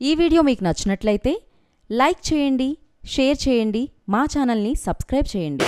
ఈ వీడియో మీకు నచ్చినట్లయితే లైక్ చేయండి షేర్ చేయండి మా ఛానల్ని సబ్స్క్రైబ్ చేయండి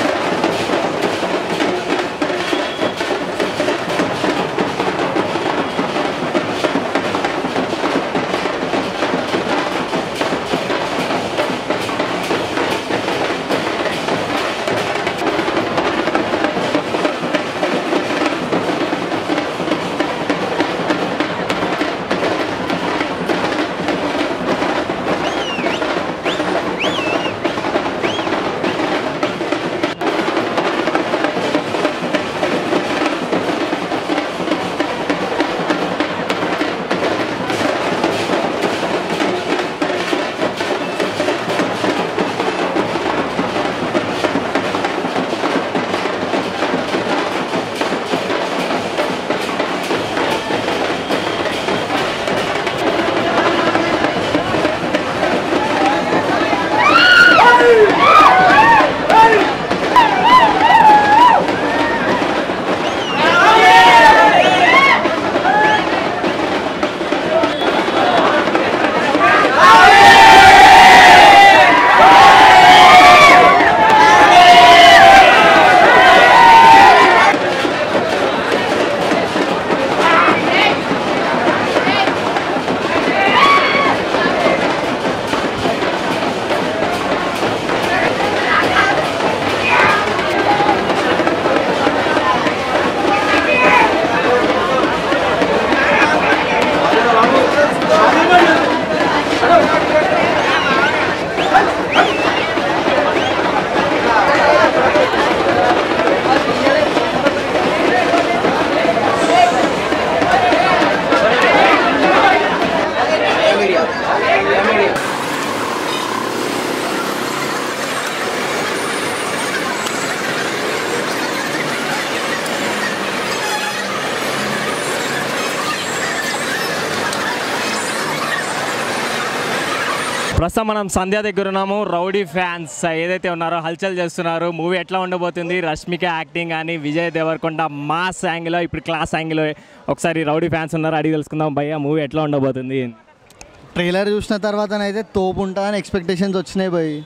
ప్రస్తుతం మనం సంధ్య దగ్గర ఉన్నాము రౌడీ ఫ్యాన్స్ ఏదైతే ఉన్నారో హల్చల్ చేస్తున్నారు మూవీ ఎట్లా ఉండబోతుంది రష్మిక యాక్టింగ్ కానీ విజయ్ దేవరకొండ మాస్ యాంగిలో ఇప్పుడు క్లాస్ యాంగిలో ఒకసారి రౌడీ ఫ్యాన్స్ ఉన్నారు అడిగి తెలుసుకుందాం భయ్య మూవీ ఎట్లా ఉండబోతుంది ట్రైలర్ చూసిన తర్వాతనైతే తోపు ఉంటుందని ఎక్స్పెక్టేషన్స్ వచ్చినాయి పోయి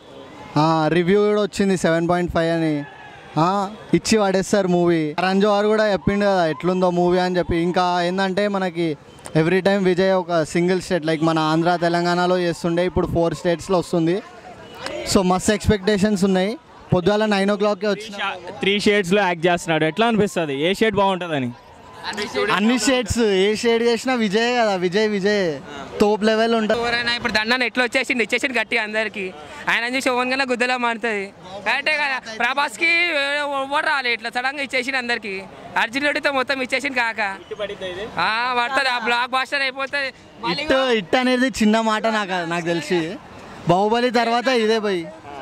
రివ్యూ కూడా వచ్చింది సెవెన్ పాయింట్ ఫైవ్ అని ఆ, ఇచ్చి పడేస్తారు మూవీ రంజు వారు కూడా చెప్పిండు కదా ఎట్లుందో మూవీ అని చెప్పి ఇంకా ఏంటంటే మనకి ఎవ్రీ టైం విజయ్ ఒక సింగిల్ స్టేట్ లైక్ మన ఆంధ్ర తెలంగాణలో చేస్తుండే ఇప్పుడు ఫోర్ స్టేట్స్లో వస్తుంది సో మస్తు ఎక్స్పెక్టేషన్స్ ఉన్నాయి పొద్దుగాల నైన్ ఓ క్లాక్కే వచ్చిన త్రీ షేడ్స్లో యాక్ట్ చేస్తున్నాడు ఎట్లా అనిపిస్తుంది ఏ షేడ్ బాగుంటుందని అన్ని షేడ్స్ ఏ షేడ్ చేసినా విజయ్ కదా విజయ్ విజయ్ తోప్ లెవెల్ ఉంటుంది ఎవరైనా ఇప్పుడు దండన ఎట్లా వచ్చేసింది ఇచ్చేసింది గట్టి అందరికి ఆయన చూసి ఓన్ కన్నా గుద్దలా మారుతుంది కరెక్టే కదా ప్రభాస్కి ఎవరు రాలే ఇట్లా సడన్గా ఇచ్చేసింది అందరికి అర్జున్ రెడ్డితో మొత్తం ఇచ్చేసింది కాక ఆ, పడుతుంది ఆ బ్లాక్ బాస్టర్ అయిపోతుంది మళ్ళీ ఇట్ ఇట్ అనేది చిన్న మాట నాకు నాకు తెలిసి బాహుబలి తర్వాత ఇదే పోయి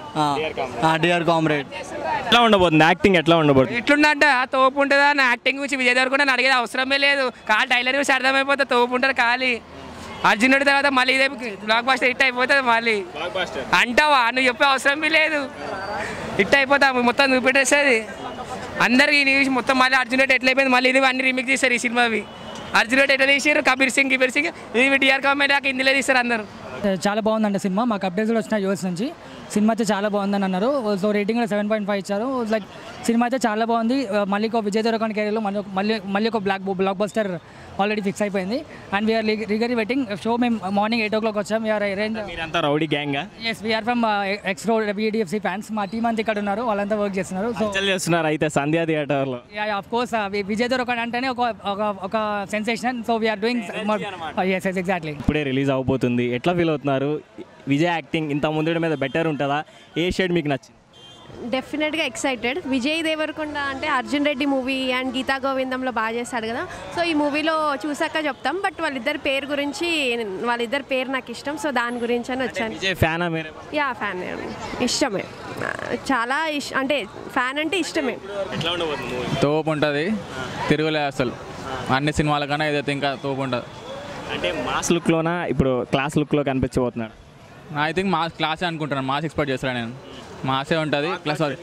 డియర్ కామ్రేడ్ ఎట్లా ఉండబోతుంది యాక్టింగ్ ఎట్లా ఉండబోతుంది ఎట్లుందంట తోపు ఉంటుందా నా యాక్టింగ్ గురించి విజయ్ దేవరకొండ నన్ను అడిగేది అవసరమే లేదు కాల్ టైలర్ చూసి అర్థమైపోతుంది తోపు ఉంటారు ఖాళీ అర్జున్ రెడ్డి తర్వాత మళ్ళీ ఇదే బ్లాక్ బాస్టర్ హిట్ అయిపోతుంది మళ్ళీ అంటావా నువ్వు చెప్పే అవసరం లేదు హిట్ అయిపోతా మొత్తం చూపెట్టేస్తుంది అందరికి న్యూస్ మొత్తం మళ్ళీ అర్జున్ రెడ్డి ఎట్లా అయిపోయింది మళ్ళీ ఇది అన్ని రిమిక్ తీస్తారు ఈ సినిమావి అర్జున్ రెడ్డి ఎట్లా తీసారు కబీర్ సింగ్ కిబీర్ సింగ్ ఇది డిఆర్ కామెంట్ దాకా హిందీలో తీస్తారు అందరు చాలా బాగుందండి సినిమా మాకు అప్డేట్స్ కూడా వచ్చినాయి యూఎస్ నుంచి సినిమా అయితే చాలా బాగుందని అన్నారు సో రేటింగ్ కూడా సెవెన్ పాయింట్ ఫైవ్ ఇచ్చారు లైక్ సినిమా అయితే చాలా బాగుంది ఆ, మళ్ళీ ఒక విజయ్ దేవరకొండ కెరీర్లో మళ్ళీ ఒక- మళ్ళీ మళ్ళీ ఒక block blockbuster already fix అయిపోయింది అండ్ వీఆర్ రీగరీ వెయిటింగ్ షో మేము మార్నింగ్ ఎయిట్ ఓ క్లాక్ వచ్చాం వీఆర్ అరేంజ్ మీరంతా రౌడీ గ్యాంగా yes we're from X road VDFC fans మా టీం అంతా ఇక్కడ ఉన్నారు వాళ్ళంతా వర్క్ చేస్తున్నారు సో హల్చల్ చేస్తున్నారు అయితే సంధ్య థియేటర్లో ఆఫ్ కోర్స్ విజయ్ దేవరకొండ అంటేనే ఒక ఒక ఒక sensation so we're doing yes yes exactly ఇప్పుడే రిలీజ్ అవబోతుంది ఎట్లా ఫీల్ అవుతున్నారు విజయ్ యాక్టింగ్ ఇంత ముందు మీద బెటర్ ఉంటుందా ఏ షేడ్ మీకు నచ్చింది డెఫినెట్గా ఎక్సైటెడ్ విజయ్ దేవరకొండ అంటే అర్జున్ రెడ్డి మూవీ అండ్ గీతా గోవిందంలో బాగా చేస్తాడు కదా సో ఈ మూవీలో చూసాక చెప్తాం బట్ వాళ్ళిద్దరి పేరు గురించి వాళ్ళిద్దరి పేరు నాకు ఇష్టం సో దాని గురించి అని వచ్చాను విజయ్ ఫ్యానా మీరే యా ఫ్యాన్ ఇష్టమే చాలా ఇష్ అంటే ఫ్యాన్ అంటే ఇష్టమే ఎట్లా ఉండబోతుంది మూవీ తోపు ఉంటుంది తిరుగులే అసలు అన్ని సినిమాల కన్నా ఏదైతే ఇంకా తోపు ఉంటుంది అంటే మాస్ లుక్లోనా ఇప్పుడు క్లాస్ లుక్లో కనిపించబోతున్నాడు ఐ థింక్ మా క్లాసే అనుకుంటున్నాను మాస్ ఎక్స్పెక్ట్ చేస్తాను నేను మాసే ఉంటుంది ప్లస్ సారీ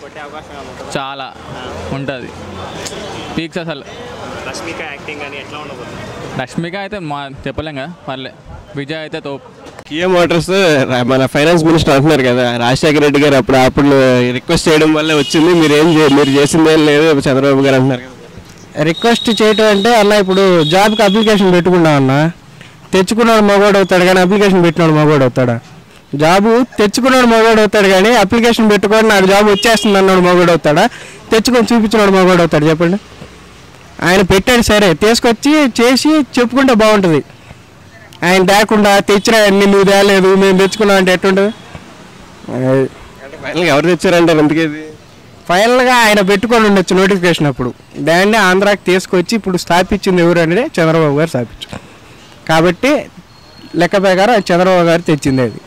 చాలా ఉంటుంది పీక్స్ అసలు రష్మిక యాక్టింగ్ అని ఎట్లా ఉండబోతుంది రష్మిక అయితే మా చెప్పలేం కదా పర్లే విజయ్ అయితే తోపు కియా మోటార్స్ మన ఫైనాన్స్ మినిస్టర్ అంటున్నారు కదా రాజశేఖర రెడ్డి గారు అప్పుడు అప్పుడు రిక్వెస్ట్ చేయడం వల్లే వచ్చింది మీరు ఏం చే- మీరు చేసిందేం లేదు చంద్రబాబు గారు అంటున్నారు కదా రిక్వెస్ట్ చేయటం అంటే అన్న ఇప్పుడు జాబ్కి అప్లికేషన్ పెట్టుకున్నాం అన్న తెచ్చుకున్నాడు మగవాడు అవుతాడు కానీ అప్లికేషన్ పెట్టినాడు మగవాడు అవుతాడా జాబు తెచ్చుకున్నాడు మగవాడు అవుతాడు కానీ అప్లికేషన్ పెట్టుకొని నాకు జాబ్ వచ్చేస్తుంది అన్నాడు మగవాడు అవుతాడా తెచ్చుకొని చూపించినాడు మగవాడు అవుతాడు చెప్పండి ఆయన పెట్టాడు సరే తీసుకొచ్చి చేసి చెప్పుకుంటే బాగుంటుంది ఆయన తేకుండా తెచ్చినా అన్ని నువ్వు తేలేదు మేము తెచ్చుకున్నాం అంటే ఎట్టుంటుంది అది. అంటే ఫైనల్గా ఎవరు తెచ్చారంటారు అందుకే ఇది ఫైనల్గా ఆయన పెట్టుకొని ఉండొచ్చు నోటిఫికేషన్ అప్పుడు దాన్ని ఆంధ్రాకి తీసుకొచ్చి ఇప్పుడు స్థాపించింది ఎవరు అనేది చంద్రబాబు గారు స్థాపించారు కాబట్టి లెక్క ప్రకారం చంద్రబాబు గారు తెచ్చింది అది